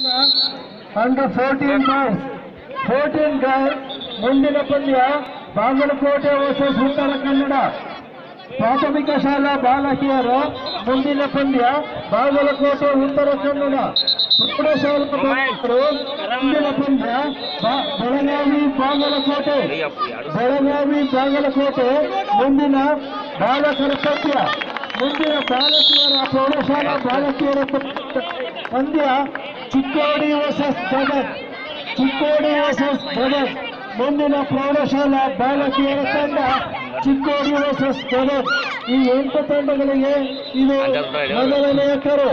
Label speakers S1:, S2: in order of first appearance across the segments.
S1: under fourteen boys fourteen girl ಮುಂದಿನ ಪಂದ್ಯ Bagalkot versus ಉತ್ತರ ಕನ್ನಡ ಪ್ರಾಥಮಿಕ ಶಾಲಾ ಬಾಲಕಿಯರ ಮುಂದಿನ ಪಂದ್ಯ ಬಾಗಲಕೋಟೆ ಉತ್ತರ ಕನ್ನಡ ಪ್ರೌಢಶಾಲಾ ಬಾಲಕರು ಮುಂದಿನ ಪಂದ್ಯ ಬಾ- ಬೆಳಗಾವಿ ಬಾಗಲಕೋಟೆ ಬೆಳಗಾವಿ ಬಾಗಲಕೋಟೆ ಮುಂದಿನ ಬಾಲಕರ ಪಂದ್ಯ ಮುಂದಿನ ಬಾಲಕಿಯರ ಪ್ರೌಢಶಾಲಾ ಬಾಲಕಿಯರ ಪಂದ್ಯ ಚಿಕ್ಕೋಡಿ ವರ್ಸಸ್ ಗದಗ್ ಚಿಕ್ಕೋಡಿ ವರ್ಸಸ್ ಗದಗ್ ಮುಂದಿನ ಪ್ರೌಢಶಾಲಾ ಬಾಲಕಿಯರ ತಂಡ ಚಿಕ್ಕೋಡಿ ವರ್ಸಸ್ ಗದಗ್ ಈ ಎಂಟು ತಂಡಗಳಿಗೆ ಇದು ಮೊದಲನೆಯ ಕರೆ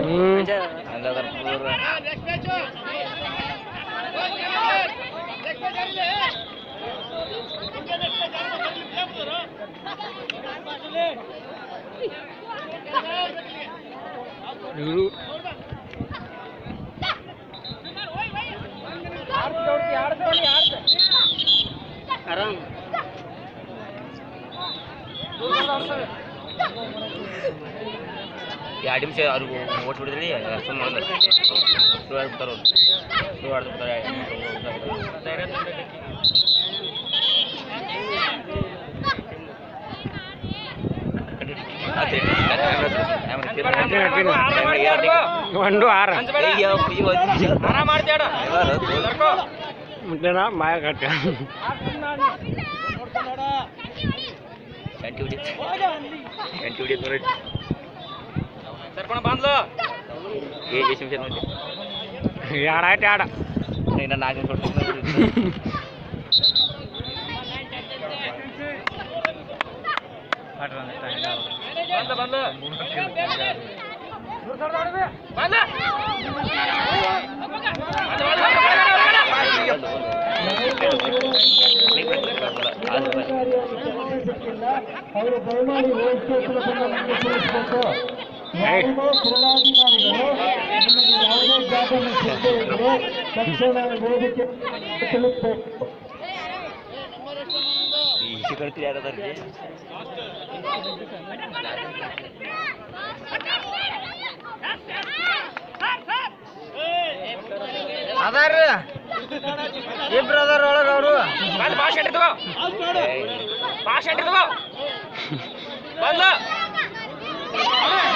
S2: ಎರಡು ನಿಮಿಷ ಅವ್ರಿಗೆ ಓಟ್ ಬಿಡಿದ್ರಿ ಸುಮ್ಮನೆ ಶೂ ಆಡ್ಬಿಡ್ತಾರೆ ಅವ್ರು ಶೂ ಆಡ್ಬಿಡ್ತಾರೆ
S3: ಒಂದು ಆರ
S2: ಆರಾಮ ಮಾಡ್ತೇಡ
S3: ಮುಂದಿನ ಮಾಯ ಕಟ್ಟ
S2: ಗಂಟೆ ಹೊಡಿ ಗಂಟೆ ಹೊಡಿ ನೋಡಿ ಸರ್ಪಣ ಬಾಂದ್ಲು ಏ ಎಷ್ಟು ನಿಮಿಷ ನೋಡಿ
S3: ಎರಡು ಆಯ್ತು ಎರಡು
S2: ಇನ್ನು ನಾಲ್ಕು ನಿಮಿಷ ಕೊಡ್ತೀನಿ ಬಂದ್ಲು ಬಂದ್ಲು ಬಂದ್ಲು
S1: ಸಿಕ್ಕಿಲ್ಲ ಅವರು ದಯಮಾಡಿ ವೇದಿಕೆ ಕೆಲಸವನ್ನು ತಿಳಿಸಬೇಕು ಯಾವುದೇ ಕ್ರೀಡಾಧಿಕಾರಿಗಳು ನಿಮಗೆ ಯಾವುದೇ ಜಾಗವನ್ನು ಸಿಗದೆ ಇದ್ದರೆ ತಕ್ಷಣ ವೇದಿಕೆ ತಿಳಿಸಬೇಕು
S2: ಈ ಕಳ್ತಿ ಯಾರದಾರ್ರಿ
S3: ಅದಾರ ಇಬ್ರು ಅದಾರ ಒಳಗ ಅವರು
S2: ಬಂದು ಭಾಷೆ ಇಡ್ತವ ಭಾಷೆ ಇಡ್ತವ ಬಂದು